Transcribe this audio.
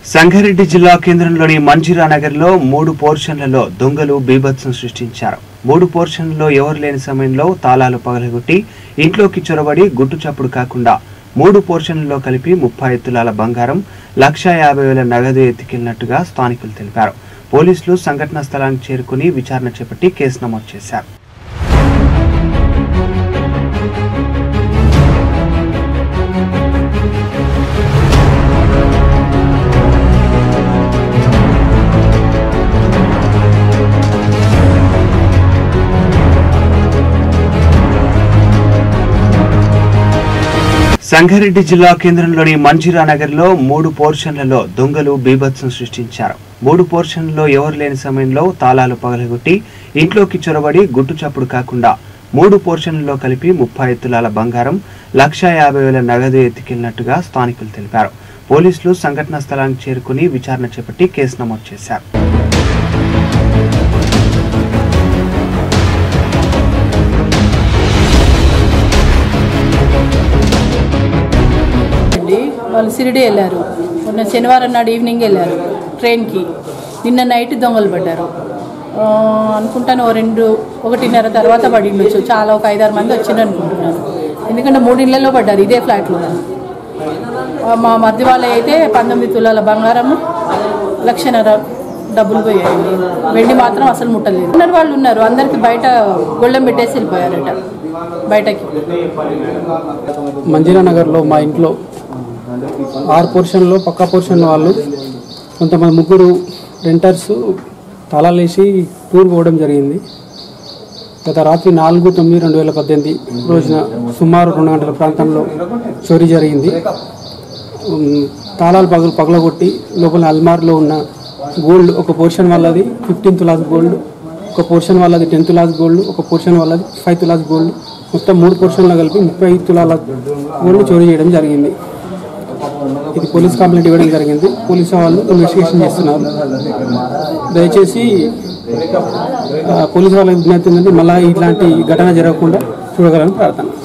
సంగారెడ్డి జిల్లా కేంద్రంలోని మంజిరా నగర్లో మూడు పోర్షన్లలో దొంగలు బీభత్సం సృష్టించారు మూడు పోర్షన్లలో ఎవరు లేని సమయంలో తాళాలు పగలగొట్టి ఇంట్లోకి చొరబడి గుట్టు చప్పుడు కాకుండా మూడు పోర్షన్లలో కలిపి ముప్పై తులాల బంగారం లక్షా యాభై వేల నగదు ఎత్తుకెళ్లినట్టుగా స్థానికులు తెలిపారు పోలీసులు సంఘటనా స్థలానికి చేరుకుని విచారణ చేపట్టి కేసు నమోదు చేశారు సంగారెడ్డి జిల్లా కేంద్రంలోని మంజిరా నగర్లో మూడు పోర్షన్లలో దొంగలు బీభత్సం సృష్టించారు మూడు పోర్షన్లలో ఎవరు లేని సమయంలో తాళాలు పగలగొట్టి ఇంట్లోకి చొరబడి గుట్టు చప్పుడు కాకుండా మూడు పోర్షన్లలో కలిపి ముప్పై తులాల బంగారం లక్షా యాభై వేల నగదు ఎత్తుకెళ్లినట్టుగా స్థానికులు తెలిపారు పోలీసులు సంఘటనా స్థలానికి చేరుకుని విచారణ చేపట్టి కేసు నమోదు చేశారు అండి వాళ్ళు సిరిడి వెళ్ళారు మొన్న శనివారం నాడు ఈవినింగ్ వెళ్ళారు ట్రైన్కి నిన్న నైట్ దొంగలు పడ్డారు ఆ, అనుకుంటాను ఓ రెండు ఒకటిన్నర తర్వాత పడి ఉండొచ్చు చాలా ఒక ఐదారు మంది వచ్చిండ్రు అనుకుంటున్నాను ఎందుకంటే మూడు ఇళ్లలో పడ్డారు ఇదే ఫ్లాట్లో ఆ, మా మధ్య వాళ్ళ అయితే పంతొమ్మిది తులాల బంగారము లక్షన్నర డబ్బులు పోయాయండి వెండి మాత్రం అసలు ముట్టలేదు ఉన్నారు వాళ్ళు ఉన్నారు అందరికి బయట గొళ్ళెం పెట్టేసి వెళ్ళిపోయారట బయటకి మంజీరా నగర్లో మా ఇంట్లో ఆరు పోర్షన్లో పక్క పోర్షన్ వాళ్ళు కొంతమంది ముగ్గురు రెంటర్స్ తాళాలు వేసి టూర్ పోవడం జరిగింది గత రాత్రి నాలుగు తొమ్మిది రెండు వేల పద్దెనిమిది రోజున సుమారు రెండు గంటల ప్రాంతంలో చోరీ జరిగింది ఉమ్, తాళాలు పగలు పగలగొట్టి లోపల అల్మార్లో ఉన్న గోల్డ్ ఒక పోర్షన్ వాళ్ళది ఫిఫ్టీన్ తులాస్ గోల్డ్ ఒక పోర్షన్ వాళ్ళది టెన్ తులాస్ గోల్డ్ ఒక పోర్షన్ వాళ్ళది ఫైవ్ తులాస్ గోల్డ్ మొత్తం మూడు పోర్షన్లో కలిపి ముప్పై ఐదు తులాల గోల్డ్ చోరీ చేయడం జరిగింది ఇది పోలీస్ కంప్లైంట్ ఇవ్వడం జరిగింది పోలీసు వాళ్ళు ఇన్వెస్టిగేషన్ చేస్తున్నారు దయచేసి ఆ, పోలీసు వాళ్ళకి విజ్ఞప్తి ఏంటంటే మళ్ళీ ఇట్లాంటి ఘటన జరగకుండా చూడగలని ప్రార్థన